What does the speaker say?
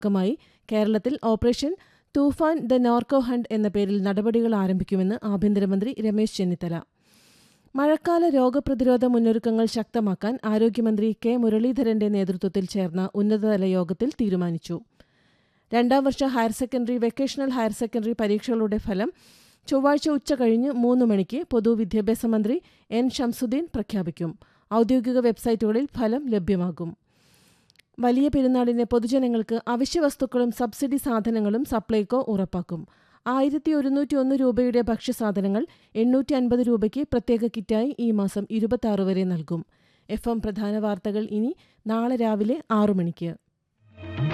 ഭാഗമായി കേരളത്തിൽ operation Toofan the narco hunt എന്ന പേരിൽ നടപടികൾ ആരംഭിക്കുമെന്ന് ആഭ്യന്തരമന്ത്രി രമേശ് ചെന്നിത്തല മഴക്കാല രോഗപ്രതിരോധ മുന്നൊരുക്കങ്ങൾ ശക്തമാക്കാൻ ആരോഗ്യമന്ത്രി കെ മുരളീധരന്റെ നേതൃത്വത്തിൽ ചേർന്ന ഉന്നതതല യോഗത്തിൽ തീരുമാനിച്ചു രണ്ടാം വർഷ higher secondary vocational higher secondary പരീക്ഷകളുടെ ഫലം ചൊവ്വാഴ്ച ഉച്ച കഴിഞ്ഞ് മൂന്ന് മണിക്ക് പൊതുവിദ്യാഭ്യാസ മന്ത്രി എൻ ഷംസുദ്ദീൻ പ്രഖ്യാപിക്കും ഔദ്യോഗിക വെബ്സൈറ്റുകളിൽ ഫലം ലഭ്യമാകും വലിയ പെരുന്നാളിന് പൊതുജനങ്ങൾക്ക് അവശ്യവസ്തുക്കളും സബ്സിഡി സാധനങ്ങളും സപ്ലൈകോ ഉറപ്പാക്കും ആയിരത്തി ഒരുന്നൂറ്റി ഒന്ന് രൂപയുടെ ഭക്ഷ്യസാധനങ്ങൾ എണ്ണൂറ്റി അൻപത് രൂപയ്ക്ക് പ്രത്യേക കിറ്റായി ഈ മാസം ഇരുപത്തി ആറ് വരെ നൽകും എഫ് എം പ്രധാന വാർത്തകൾ ഇനി നാളെ രാവിലെ ആറു മണിക്ക്